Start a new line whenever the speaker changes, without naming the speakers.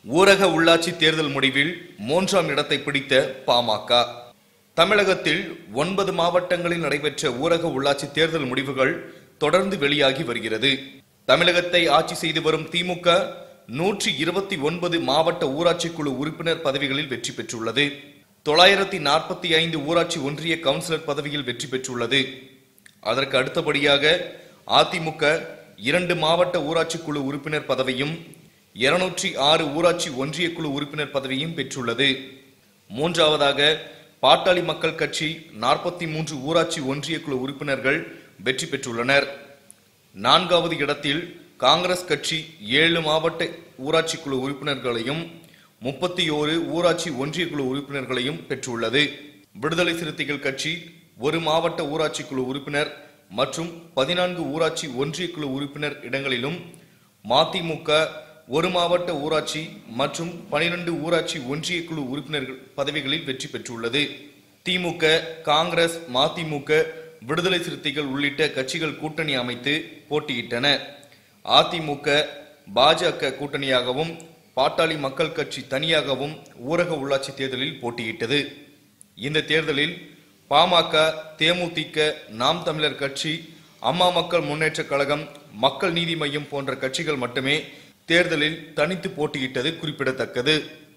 ஊரக உள்ளாட்சி தேர்தல் முடிவில் மூன்றாம் இடத்தை பிடித்த பாமக தமிழகத்தில் ஒன்பது மாவட்டங்களில் நடைபெற்ற ஊரக உள்ளாட்சி தேர்தல் முடிவுகள் தொடர்ந்து வெளியாகி வருகிறது தமிழகத்தை ஆட்சி செய்து வரும் திமுக நூற்றி இருபத்தி ஒன்பது மாவட்ட ஊராட்சி குழு உறுப்பினர் பதவிகளில் வெற்றி பெற்றுள்ளது தொள்ளாயிரத்தி நாற்பத்தி ஐந்து ஊராட்சி ஒன்றிய கவுன்சிலர் பதவியில் வெற்றி பெற்றுள்ளது அதற்கு அடுத்தபடியாக அதிமுக இரண்டு மாவட்ட ஊராட்சி குழு உறுப்பினர் பதவியும் இருநூற்றி ஆறு ஊராட்சி ஒன்றிய குழு உறுப்பினர் பதவியும் பெற்றுள்ளது மூன்றாவதாக பாட்டாளி மக்கள் கட்சி நாற்பத்தி மூன்று ஊராட்சி ஒன்றிய குழு உறுப்பினர்கள் வெற்றி பெற்றுள்ளனர் நான்காவது இடத்தில் காங்கிரஸ் கட்சி ஏழு மாவட்ட ஊராட்சி குழு உறுப்பினர்களையும் முப்பத்தி ஓரு ஊராட்சி ஒன்றிய குழு உறுப்பினர்களையும் பெற்றுள்ளது விடுதலை சிறுத்தைகள் கட்சி ஒரு மாவட்ட ஊராட்சி குழு உறுப்பினர் மற்றும் பதினான்கு ஊராட்சி ஒன்றிய குழு உறுப்பினர் இடங்களிலும் மதிமுக ஒரு மாவட்ட ஊராட்சி மற்றும் பனிரெண்டு ஊராட்சி ஒன்றிய குழு உறுப்பினர்கள் பதவிகளில் வெற்றி பெற்றுள்ளது திமுக காங்கிரஸ் மதிமுக விடுதலை சிறுத்தைகள் உள்ளிட்ட கட்சிகள் கூட்டணி அமைத்து போட்டியிட்டன அதிமுக பாஜக கூட்டணியாகவும் பாட்டாளி மக்கள் கட்சி தனியாகவும் ஊரக உள்ளாட்சி தேர்தலில் போட்டியிட்டது இந்த தேர்தலில் பாமக தேமுதிக நாம் தமிழர் கட்சி அம்மா மக்கள் முன்னேற்றக் கழகம் மக்கள் நீதி மய்யம் போன்ற கட்சிகள் மட்டுமே தேர்தலில் தனித்து போட்டியிட்டது குறிப்பிடத்தக்கது